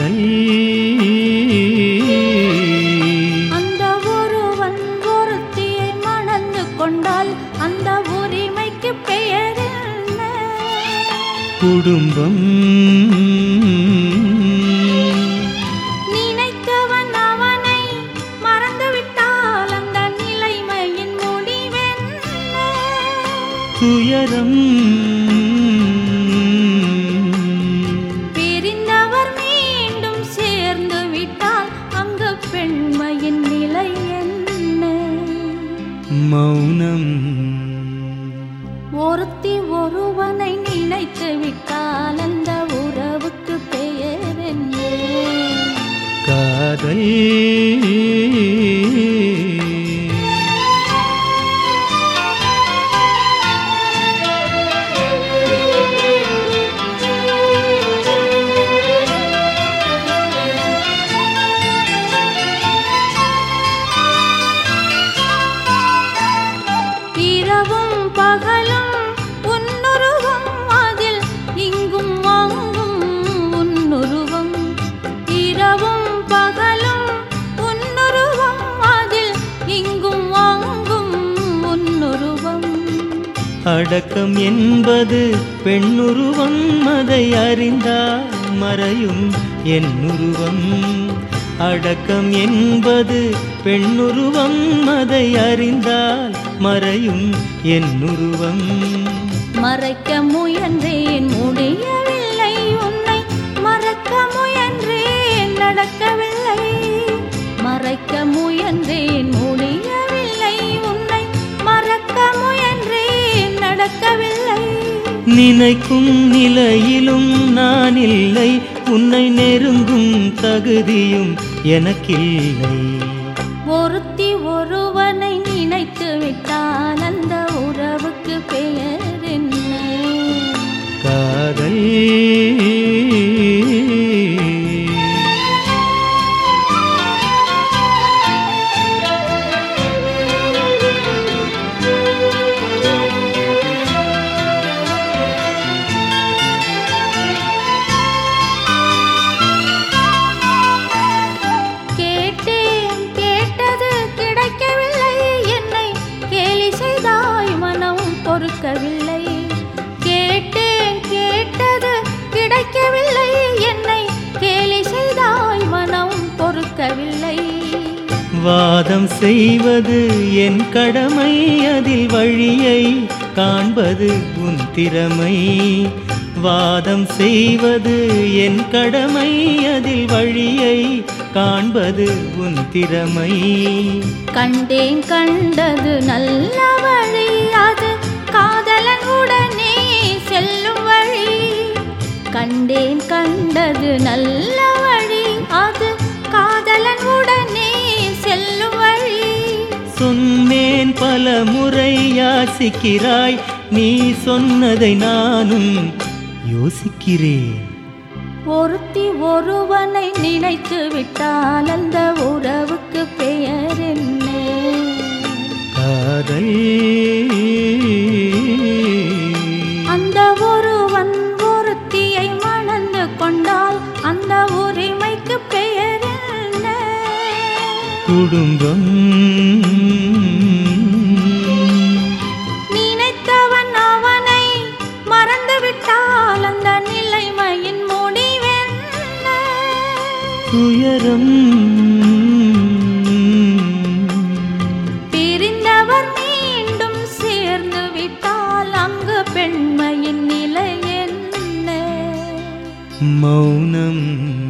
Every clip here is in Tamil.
காதல் அந்த ஒருவன் ஒருத்தியை மணந்து கொண்டால் அந்த உரிமைக்கு பெயர் என்ன குடும்பம் நினைத்தவன் அவனை மறந்துவிட்டால் அந்த நிலைமையின் முடிவென்ன துயரம் பிரிந்தவர் மீண்டும் சேர்ந்து விட்டால் அங்கு பெண்மையின் நிலை என்ன மௌனம் ஒருத்தி ஒருவனை நினைத்து விட்டால் அந்த உறவுக்கு பெயர் என்ன காதல் இரவும் பகலும் உன்னுருவம் அதில் இங்கும் அங்கும் உன்னுருவம் இரவும் பகலும் உன்னுருவம் அதில் இங்கும் அங்கும் உன்னுருவம் அடக்கம் என்பது பெண்ணுருவம் அதை அறிந்தால் மறையும் என்னுருவம் அடக்கம் என்பது பெண்ணுருவம் அதை அறிந்தால் மறையும் என்னுருவம் மறைக்க முயன்றேன் முடியவில்லை உன்னை மறக்க முயன்றேன் நடக்கவில்லை மறைக்க முயன்றேன் முடியவில்லை உன்னை மறக்க முயன்றேன் நடக்கவில்லை நினைக்கும் நிலையிலும் நான் இல்லை உன்னை நெருங்கும் தகுதியும் எனக்கில்லை ஒருத்தி ஒருவனை நினைத்து விட்டால் அந்த உறவுக்கு பெயர் என்ன காதல் கேட்டேன் கேட்டது கிடைக்கவில்லை என்னை கேலி செய்தாய் மனம் பொறுக்கவில்லை கேட்டேன் கேட்டது கிடைக்கவில்லை என்னை கேலி செய்தாய் மனம் பொறுக்கவில்லை வாதம் செய்வது என் கடமை அதில் வழியை காண்பது உன் திறமை வாதம் செய்வது என் கடமை அதில் வழியை காண்பது உன் திறமை கண்டேன் கண்டது நல்ல வழி அது காதலன் உடனே செல்லும் வழி கண்டேன் கண்டது நல்ல வழி அது காதலன் உடனே செல்லும் வழி சொன்னேன் பல முறை யாசிக்கிறாய் நீ சொன்னதை நானும் யோசிக்கிறேன் ஒருத்தி ஒருவனை நினைத்து விட்டால் அந்த உறவுக்கு பெயர் என்ன காதல் அந்த ஒருவன் ஒருத்தியை மணந்து கொண்டால் அந்த உரிமைக்கு பெயர் என்ன குடும்பம் நினைத்தவன் அவனை மறந்துவிட்டால் அந்த நிலைமையின் முடிவென்ன துயரம் பிரிந்தவர் மீண்டும் சேர்ந்து விட்டால் அங்கு பெண்மையின் நிலை என்ன மௌனம்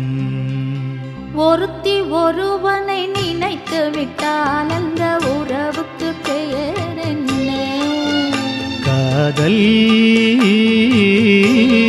ஒருத்தி ஒருவனை நினைத்து விட்டால் அந்த உறவுக்கு பெயர் என்ன காதல்